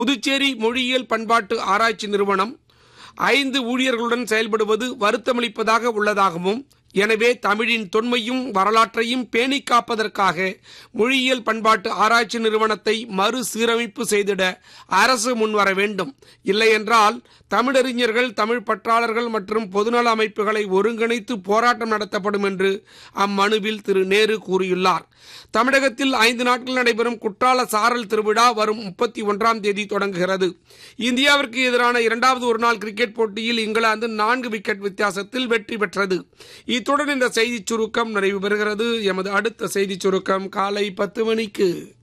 புதுச்சேரி மொழியியல் பண்பாட்டு ஆராய்ச்சி நிறுவனம் ஐந்து ஊழியர்களுடன் செயல்படுவது வருத்தமளிப்பதாக உள்ளதாகவும் எனவே தமிழின் தொன்மையும் வரலாற்றையும் பேணி காப்பதற்காக மொழியியல் பண்பாட்டு ஆராய்ச்சி நிறுவனத்தை மறுசீரமைப்பு செய்திட அரசு முன்வர வேண்டும் இல்லையென்றால் தமிழறிஞர்கள் தமிழ் பற்றாளர்கள் மற்றும் பொதுநல அமைப்புகளை ஒருங்கிணைத்து போராட்டம் நடத்தப்படும் என்று அம்மனுவில் திரு நேரு கூறியுள்ளார் தமிழகத்தில் ஐந்து நாட்கள் நடைபெறும் குற்றால சாரல் திருவிழா வரும் முப்பத்தி ஒன்றாம் தேதி தொடங்குகிறது இந்தியாவிற்கு எதிரான இரண்டாவது ஒருநாள் கிரிக்கெட் போட்டியில் இங்கிலாந்து நான்கு விக்கெட் வித்தியாசத்தில் வெற்றி பெற்றது இத்துடன் இந்த செய்திச் சுருக்கம் நிறைவு பெறுகிறது எமது அடுத்த செய்திச் சுருக்கம் காலை பத்து மணிக்கு